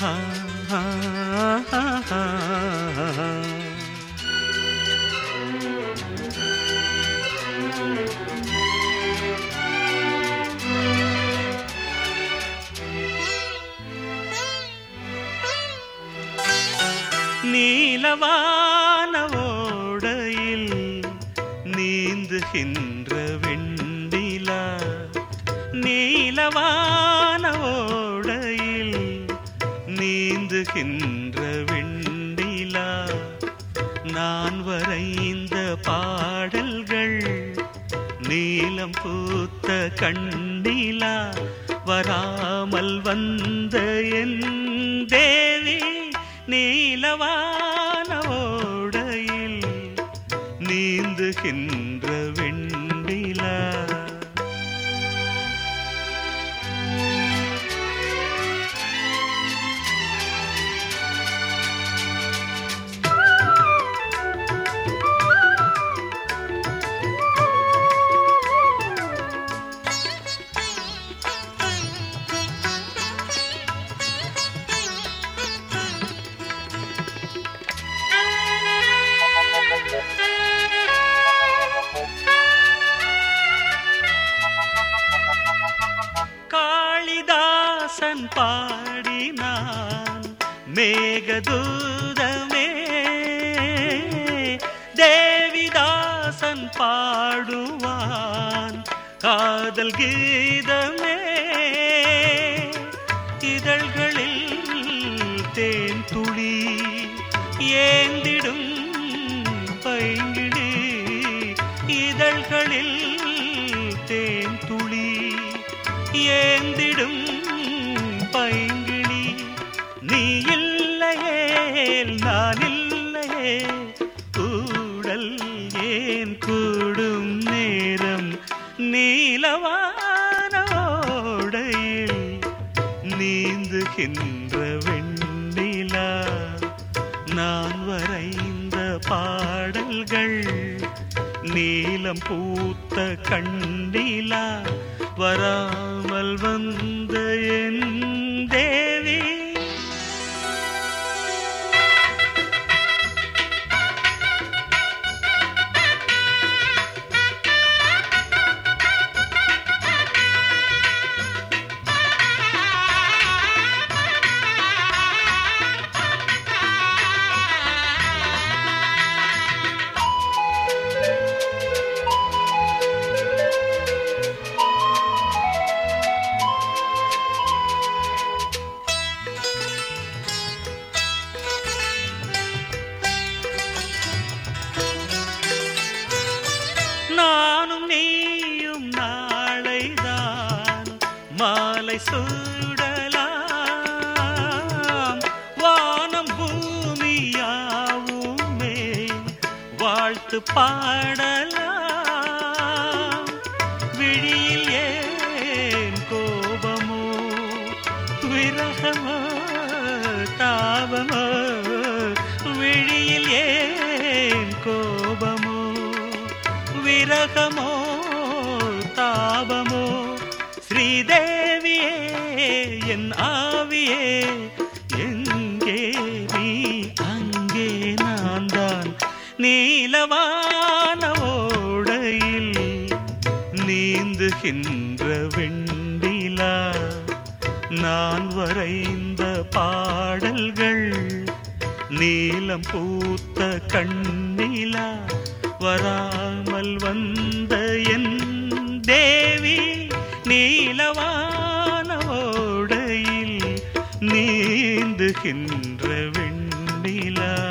ஆ, ஆ, ஆ, ஆ. நீலவான ஓடையில் நீந்துகின்ற வெண்டிலா நீலவான ஓடையில் நீந்துகின்ற வெண்டிலா நான் வரைந்த பாடல்கள் நீலம் பூத்த கண்ணிலா வராமல் வந்த என் தேவி நீலவான ஓடையில் நீந்துகின்ற வெண்டிலா காளிதாசன் பாடினான் மேகதூதமே தேவிதாசன் பாடுவான் காதல் கீதமே இதழ்களில் தேன் துளி ஏந்திடும் பைங்கிடி இதழ்களில் தேன் துளி ஏந்திடும் பைங்கிளி நீ இல்லையேல் நான் இல்லையே கூடல் ஏன் கூடும் நேரம் நீலவானோடையில் நீந்துகின்ற வெண்ணிலா நான் வரைந்த பாடல்கள் நீலம் பூத்த கண்டிலா வராமல் வந்த என் தேவி நானும் நீயும் நாளைதான் மாலை சூடலாம் வானம் பூமியாவுமே வாழ்த்து பாடலாம் விழியில் ஏன் கோபமோ விரகமோ தாபமோ விழியில் ஏன் கோபமோ விரகமோ தாபமோ ஸ்ரீதேவியே என் ஆவியே எங்கே நீ அங்கே நான் தான் நீலவான ஓடையில் நீந்துகின்ற வெண்டிலா நான் வரைந்த பாடல்கள் நீலம் பூத்த கண்ணிலா வராமல் வந்த என் தேவி நீலவான ஓடையில் நீந்துகின்ற வெண்ணிலா